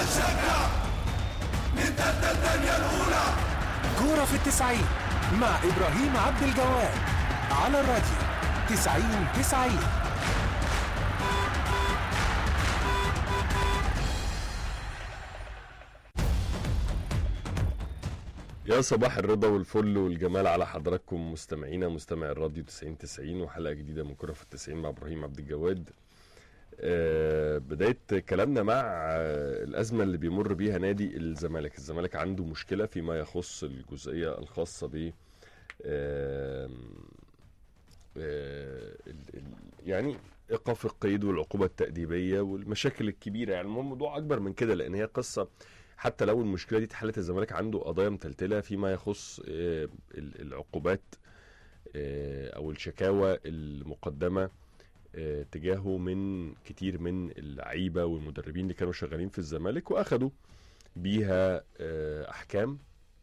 هنشجع نتقدم الدنيا الأولى كورة في التسعين مع إبراهيم عبد الجواد على الراديو تسعين تسعين يا صباح الرضا والفل والجمال على حضراتكم مستمعينا مستمع الراديو 90 90 وحلقه جديده من كره في التسعين مع ابراهيم عبد الجواد آه بدايه كلامنا مع آه الازمه اللي بيمر بيها نادي الزمالك الزمالك عنده مشكله فيما يخص الجزئيه الخاصه ب آه آه ال- ال- يعني ايقاف القيد والعقوبه التاديبيه والمشاكل الكبيره يعني المهم موضوع اكبر من كده لان هي قصه حتى لو المشكله دي اتحلت الزمالك عنده قضايا متلتله فيما يخص آه، ال- العقوبات آه، او الشكاوى المقدمه آه، تجاهه من كتير من اللعيبه والمدربين اللي كانوا شغالين في الزمالك واخدوا بيها آه، احكام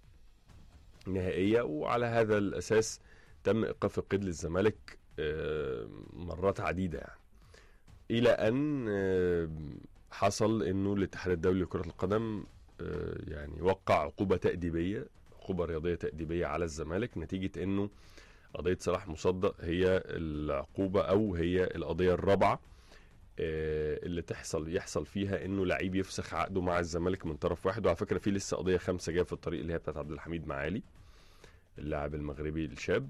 نهائيه وعلى هذا الاساس تم ايقاف القيد للزمالك آه، مرات عديده يعني الى ان آه، حصل انه الاتحاد الدولي لكره القدم آه، يعني وقع عقوبه تاديبيه عقوبه رياضيه تاديبيه على الزمالك نتيجه انه قضيه صلاح مصدق هي العقوبه او هي القضيه الرابعه آه، اللي تحصل يحصل فيها انه لعيب يفسخ عقده مع الزمالك من طرف واحد وعلى فكره في لسه قضيه خمسه جايه في الطريق اللي هي بتاعت عبد الحميد معالي اللاعب المغربي الشاب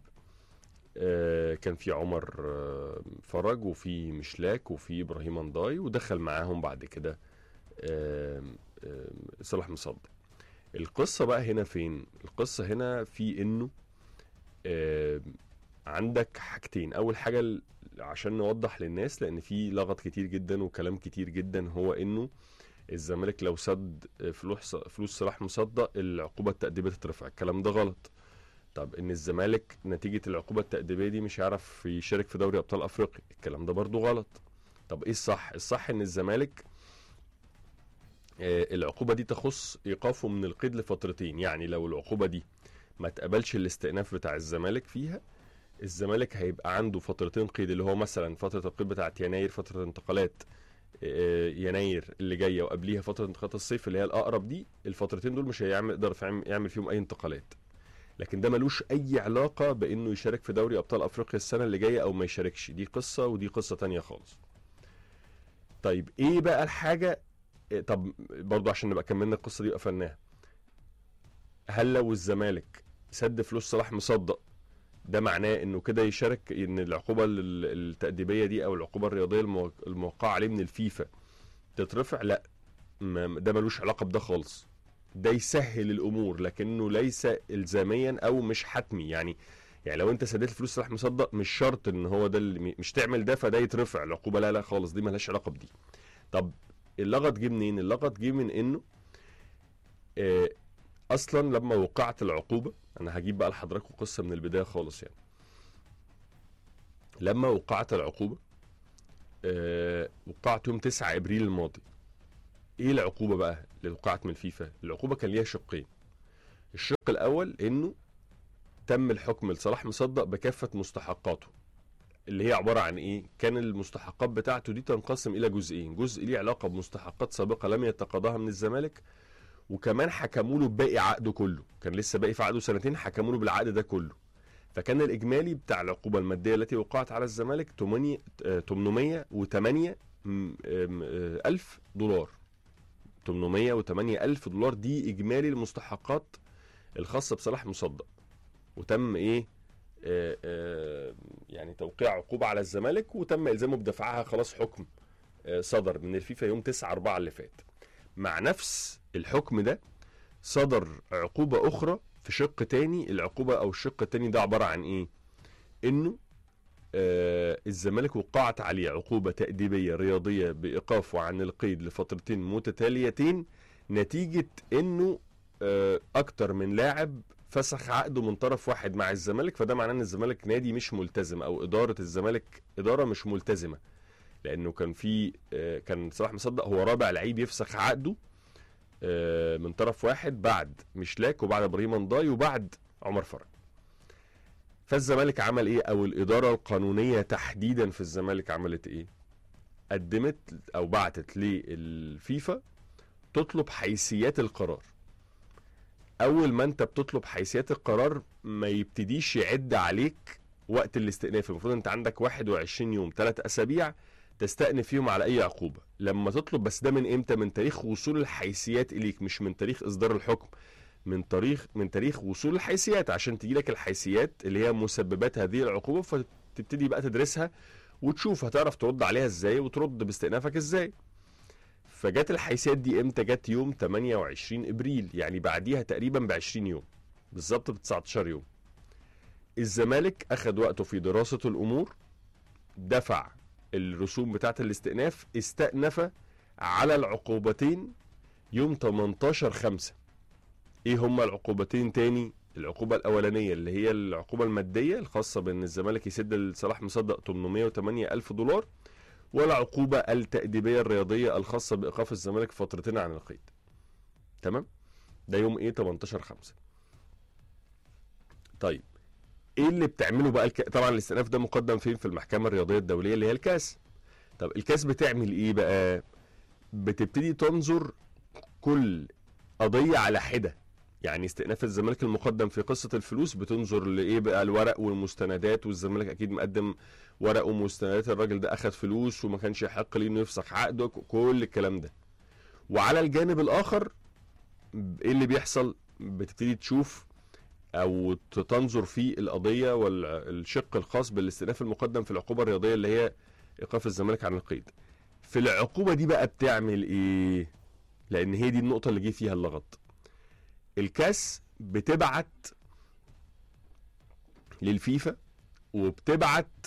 آه، كان في عمر آه، فرج وفي مشلاك وفي ابراهيم انضاي ودخل معاهم بعد كده آم، آم، صلاح مصدق القصه بقى هنا فين القصه هنا في انه آم، عندك حاجتين اول حاجه ال- عشان نوضح للناس لان في لغط كتير جدا وكلام كتير جدا هو انه الزمالك لو سد فلوس فلوس صلاح مصدق العقوبه التأديبيه تترفع الكلام ده غلط طب ان الزمالك نتيجه العقوبه التأديبيه دي مش هيعرف يشارك في دوري ابطال افريقيا الكلام ده برضو غلط طب ايه الصح الصح ان الزمالك آه، العقوبه دي تخص ايقافه من القيد لفترتين يعني لو العقوبه دي ما تقبلش الاستئناف بتاع الزمالك فيها الزمالك هيبقى عنده فترتين قيد اللي هو مثلا فتره القيد بتاعت يناير فتره انتقالات آه، يناير اللي جايه وقبليها فتره انتقالات الصيف اللي هي الاقرب دي الفترتين دول مش هيعمل يقدر يعمل- يعمل فيهم اي انتقالات لكن ده ملوش اي علاقه بانه يشارك في دوري ابطال افريقيا السنه اللي جايه او ما يشاركش دي قصه ودي قصه تانية خالص طيب ايه بقى الحاجه إيه طب برضو عشان نبقى كملنا القصه دي وقفلناها هل لو الزمالك سد فلوس صلاح مصدق ده معناه انه كده يشارك ان العقوبه ال- التاديبيه دي او العقوبه الرياضيه المو- الموقعه عليه من الفيفا تترفع لا ما- ده ملوش علاقه بده خالص ده يسهل الامور لكنه ليس الزاميا او مش حتمي يعني يعني لو انت سددت فلوس صلاح مصدق مش شرط ان هو ده اللي مش تعمل ده فده يترفع العقوبه لا لا خالص دي ملهاش علاقه بدي طب اللغط جه منين اللغط جه من انه آه اصلا لما وقعت العقوبه انا هجيب بقى لحضراتكم قصه من البدايه خالص يعني لما وقعت العقوبه آه وقعت يوم 9 ابريل الماضي ايه العقوبه بقى اللي وقعت من الفيفا العقوبه كان ليها شقين الشق الاول انه تم الحكم لصلاح مصدق بكافه مستحقاته اللي هي عباره عن ايه كان المستحقات بتاعته دي تنقسم الى جزئين جزء ليه علاقه بمستحقات سابقه لم يتقاضاها من الزمالك وكمان حكموا له باقي عقده كله كان لسه باقي في عقده سنتين حكموا له بالعقد ده كله فكان الاجمالي بتاع العقوبه الماديه التي وقعت على الزمالك 8 آه، 808 م- آم، آه، الف دولار 808 الف دولار دي اجمالي المستحقات الخاصه بصلاح مصدق وتم ايه آه، آه، يعني توقيع عقوبه على الزمالك وتم الزامه بدفعها خلاص حكم آه، صدر من الفيفا يوم 9 4 اللي فات مع نفس الحكم ده صدر عقوبه اخرى في شق تاني العقوبه او الشق التاني ده عباره عن ايه انه آه الزمالك وقعت عليه عقوبه تاديبيه رياضيه بايقافه عن القيد لفترتين متتاليتين نتيجه انه آه اكتر من لاعب فسخ عقده من طرف واحد مع الزمالك فده معناه ان الزمالك نادي مش ملتزم او اداره الزمالك اداره مش ملتزمه لانه كان في آه، كان صلاح مصدق هو رابع لعيب يفسخ عقده آه، من طرف واحد بعد مشلاك وبعد ابراهيم انضاي وبعد عمر فرج فالزمالك عمل ايه او الاداره القانونيه تحديدا في الزمالك عملت ايه قدمت او بعتت للفيفا تطلب حيثيات القرار اول ما انت بتطلب حيثيات القرار ما يبتديش يعد عليك وقت الاستئناف المفروض انت عندك 21 يوم 3 اسابيع تستأنف فيهم على اي عقوبه لما تطلب بس ده من امتى من تاريخ وصول الحيثيات اليك مش من تاريخ اصدار الحكم من تاريخ من تاريخ وصول الحيثيات عشان تجي لك الحيثيات اللي هي مسببات هذه العقوبه فتبتدي بقى تدرسها وتشوف هتعرف ترد عليها ازاي وترد باستئنافك ازاي فجت الحيثيات دي امتى جت يوم 28 ابريل يعني بعديها تقريبا ب 20 يوم بالظبط ب 19 يوم الزمالك اخذ وقته في دراسه الامور دفع الرسوم بتاعه الاستئناف استأنف على العقوبتين يوم 18 5 ايه هما العقوبتين تاني العقوبة الأولانية اللي هي العقوبة المادية الخاصة بأن الزمالك يسد لصلاح مصدق 808 ألف دولار والعقوبة التأديبية الرياضية الخاصة بإيقاف الزمالك فترتين عن القيد تمام ده يوم ايه 18 5 طيب ايه اللي بتعمله بقى الك... طبعا الاستئناف ده مقدم فين في المحكمة الرياضية الدولية اللي هي الكاس طب الكاس بتعمل ايه بقى بتبتدي تنظر كل قضية على حدة يعني استئناف الزمالك المقدم في قصة الفلوس بتنظر لإيه بقى الورق والمستندات والزمالك أكيد مقدم ورق ومستندات الراجل ده أخد فلوس وما كانش يحق ليه إنه يفسخ عقده كل الكلام ده وعلى الجانب الآخر إيه اللي بيحصل بتبتدي تشوف أو تنظر في القضية والشق الخاص بالاستئناف المقدم في العقوبة الرياضية اللي هي إيقاف الزمالك عن القيد في العقوبة دي بقى بتعمل إيه لأن هي دي النقطة اللي جه فيها اللغط الكاس بتبعت للفيفا وبتبعت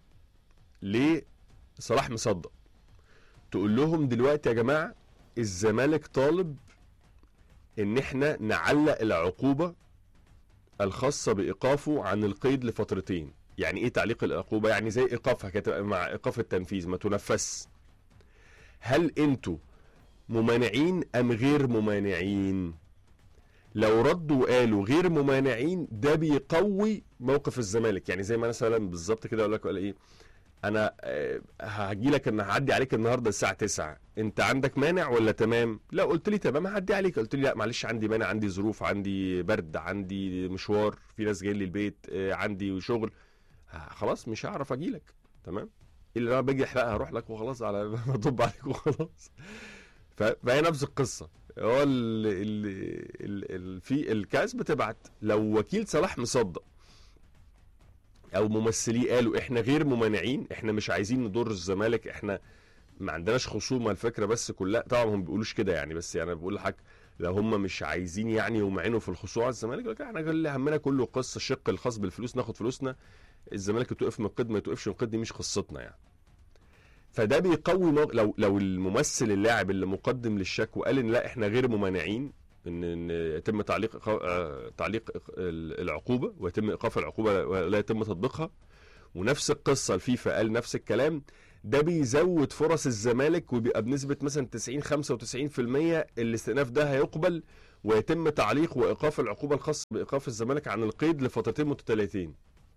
لصلاح مصدق تقول لهم دلوقتي يا جماعه الزمالك طالب ان احنا نعلق العقوبه الخاصه بايقافه عن القيد لفترتين يعني ايه تعليق العقوبه يعني زي ايقافها كده مع ايقاف التنفيذ ما تنفذش هل انتوا ممانعين ام غير ممانعين لو ردوا وقالوا غير ممانعين ده بيقوي موقف الزمالك يعني زي ما مثلا بالظبط كده اقول لك ولا ايه انا هاجي لك ان هعدي عليك النهارده الساعه 9 انت عندك مانع ولا تمام لا قلت لي تمام هعدي عليك قلت لي لا معلش عندي مانع عندي ظروف عندي برد عندي مشوار في ناس جايين لي البيت عندي شغل خلاص مش هعرف اجي لك تمام اللي انا باجي احرقها هروح لك وخلاص على بطب عليك وخلاص فهي نفس القصه هو ال ال ال ال في الكاس بتبعت لو وكيل صلاح مصدق او ممثليه قالوا احنا غير ممانعين احنا مش عايزين نضر الزمالك احنا ما عندناش خصومه الفكره بس كلها طبعا هم بيقولوش كده يعني بس يعني بقول لحضرتك لو هم مش عايزين يعني يمعنوا في الخصوع على الزمالك لك احنا اللي همنا كله قصه الشق الخاص بالفلوس ناخد فلوسنا الزمالك توقف من القيد ما يتوقفش من القيد دي مش قصتنا يعني فده بيقوي مو... لو لو الممثل اللاعب اللي مقدم للشكوى قال ان لا احنا غير ممانعين ان ان يتم تعليق تعليق العقوبه ويتم ايقاف العقوبه ولا يتم تطبيقها ونفس القصه الفيفا قال نفس الكلام ده بيزود فرص الزمالك وبيبقى بنسبه مثلا 90 95% الاستئناف ده هيقبل ويتم تعليق وايقاف العقوبه الخاصه بايقاف الزمالك عن القيد لفترتين متتاليتين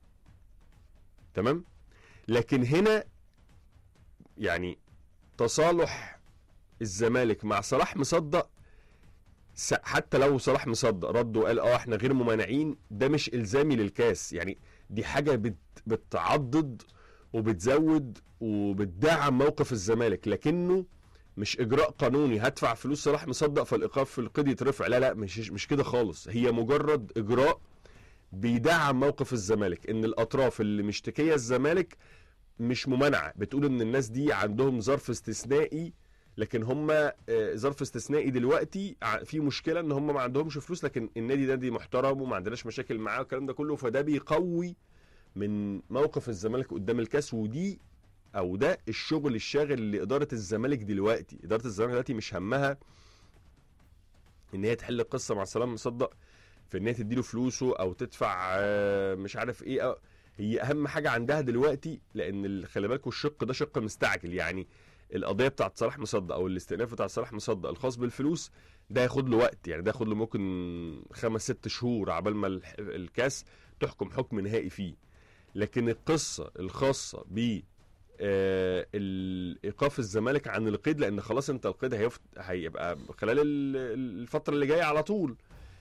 تمام لكن هنا يعني تصالح الزمالك مع صلاح مصدق حتى لو صلاح مصدق رد وقال اه احنا غير ممانعين ده مش الزامي للكاس يعني دي حاجه بت بتعضد وبتزود وبتدعم موقف الزمالك لكنه مش اجراء قانوني هدفع فلوس صلاح مصدق فالايقاف في القيد يترفع لا لا مش مش كده خالص هي مجرد اجراء بيدعم موقف الزمالك ان الاطراف اللي مشتكيه الزمالك مش ممانعه بتقول ان الناس دي عندهم ظرف استثنائي لكن هم ظرف استثنائي دلوقتي في مشكله ان هم ما عندهمش فلوس لكن النادي نادي محترم وما عندناش مشاكل معاه والكلام ده كله فده بيقوي من موقف الزمالك قدام الكاس ودي او ده الشغل الشاغل لاداره الزمالك دلوقتي اداره الزمالك دلوقتي مش همها ان هي تحل القصه مع سلام مصدق في ان هي تديله فلوسه او تدفع مش عارف ايه أو هي اهم حاجه عندها دلوقتي لان خلي بالكوا الشق ده شق مستعجل يعني القضيه بتاعت صلاح مصدق او الاستئناف بتاع صلاح مصدق الخاص بالفلوس ده ياخد له وقت يعني ده ياخد له ممكن خمس ست شهور عبال ما الكاس تحكم حكم نهائي فيه لكن القصه الخاصه ب آه، ال- ايقاف الزمالك عن القيد لان خلاص انت القيد هيفت... هيبقى خلال ال- الفتره اللي جايه على طول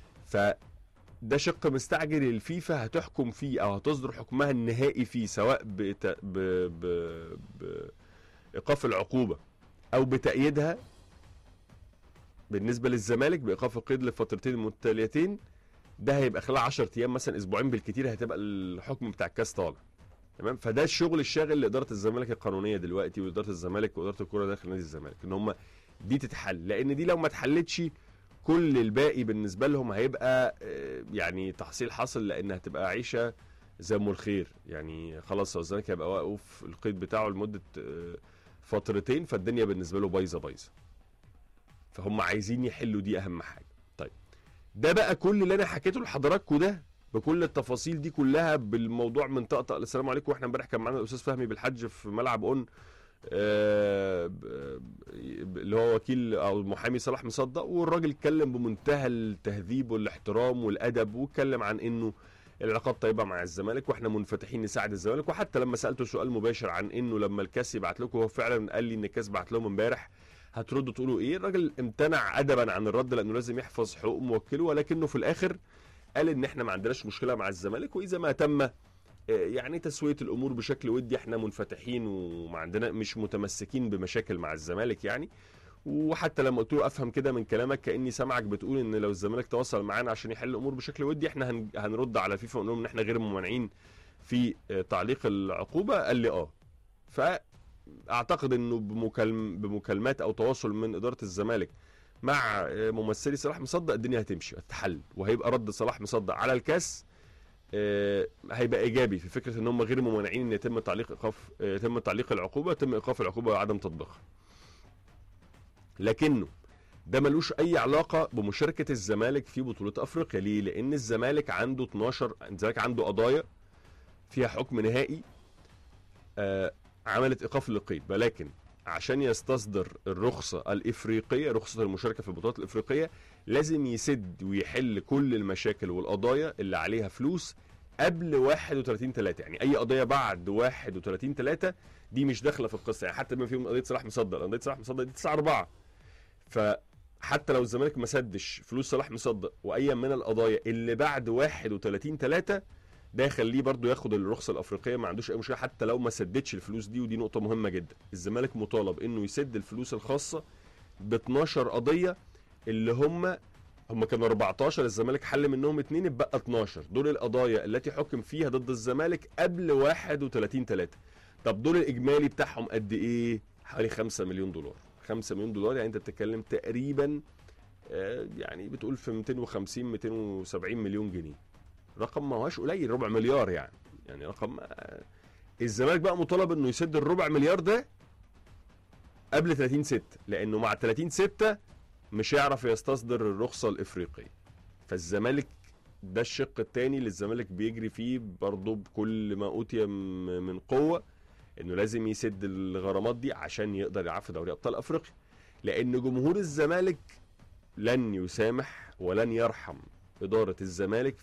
فده شق مستعجل الفيفا هتحكم فيه او هتصدر حكمها النهائي فيه سواء بت... ب... ب... ب... ايقاف العقوبه او بتأييدها بالنسبه للزمالك بايقاف القيد لفترتين متتاليتين ده هيبقى خلال 10 ايام مثلا اسبوعين بالكتير هتبقى الحكم بتاع الكاس طالع تمام فده الشغل الشاغل لاداره الزمالك القانونيه دلوقتي واداره الزمالك واداره الكوره داخل نادي الزمالك ان هم دي تتحل لان دي لو ما اتحلتش كل الباقي بالنسبه لهم هيبقى آه، يعني تحصيل حاصل لان هتبقى عيشه زي ام الخير يعني خلاص هو الزمالك هيبقى واقف القيد بتاعه لمده آه، فترتين فالدنيا بالنسبه له بايظه بايظه فهم عايزين يحلوا دي اهم حاجه طيب ده بقى كل اللي انا حكيته لحضراتكم ده بكل التفاصيل دي كلها بالموضوع من طقطق السلام عليكم واحنا امبارح كان معانا الاستاذ فهمي بالحج في ملعب اون آه، ب- ب- اللي هو وكيل او المحامي صلاح مصدق والراجل اتكلم بمنتهى التهذيب والاحترام والادب واتكلم عن انه العلاقات طيبه مع الزمالك واحنا منفتحين نساعد الزمالك وحتى لما سالته سؤال مباشر عن انه لما الكاس يبعت لكم هو فعلا قال لي ان الكاس بعت لهم امبارح هتردوا تقولوا ايه الراجل امتنع ادبا عن الرد لانه لازم يحفظ حقوق موكله ولكنه في الاخر قال ان احنا ما عندناش مشكله مع الزمالك واذا ما تم آه، يعني تسويه الامور بشكل ودي احنا منفتحين وما عندنا مش متمسكين بمشاكل مع الزمالك يعني وحتى لما قلت له افهم كده من كلامك كاني سامعك بتقول ان لو الزمالك تواصل معانا عشان يحل الامور بشكل ودي احنا هن- هنرد على فيفا ونقول لهم ان احنا غير ممانعين في آه، تعليق العقوبه قال لي اه فاعتقد انه بمكالم بمكالمات او تواصل من اداره الزمالك مع آه، ممثلي صلاح مصدق الدنيا هتمشي هتتحل وهيبقى رد صلاح مصدق على الكاس آه، هيبقى ايجابي في فكره ان هم غير ممانعين ان يتم تعليق ايقاف آه، يتم تعليق العقوبه يتم ايقاف العقوبه وعدم تطبيقها لكنه ده ملوش اي علاقه بمشاركه الزمالك في بطوله افريقيا ليه لان الزمالك عنده 12 الزمالك عنده قضايا فيها حكم نهائي آه عملت ايقاف للقيد ولكن عشان يستصدر الرخصه الافريقيه رخصه المشاركه في البطولات الافريقيه لازم يسد ويحل كل المشاكل والقضايا اللي عليها فلوس قبل 31 3 يعني اي قضيه بعد 31 3 دي مش داخله في القصه يعني حتى بما فيهم قضيه صلاح مصدق قضيه صلاح مصدق دي 9 4 فحتى لو الزمالك ما سدش فلوس صلاح مصدق واي من القضايا اللي بعد 31 3 ده يخليه برضه ياخد الرخصه الافريقيه ما عندوش اي مشكله حتى لو ما سددش الفلوس دي ودي نقطه مهمه جدا الزمالك مطالب انه يسد الفلوس الخاصه ب 12 قضيه اللي هم هم كانوا 14 الزمالك حل منهم اتنين اتبقى 12 دول القضايا التي حكم فيها ضد الزمالك قبل 31 3 طب دول الاجمالي بتاعهم قد ايه حوالي 5 مليون دولار 5 مليون دولار يعني انت بتتكلم تقريبا آه، يعني بتقول في 250 270 مليون جنيه رقم ما هوش قليل ربع مليار يعني يعني رقم آه، الزمالك بقى مطالب انه يسد الربع مليار ده قبل 30 6 لانه مع 30 6 مش هيعرف يستصدر الرخصه الافريقيه فالزمالك ده الشق الثاني اللي الزمالك بيجري فيه برضه بكل ما اوتي م- من قوه انه لازم يسد الغرامات دي عشان يقدر يلعب في دوري ابطال افريقيا لان جمهور الزمالك لن يسامح ولن يرحم اداره الزمالك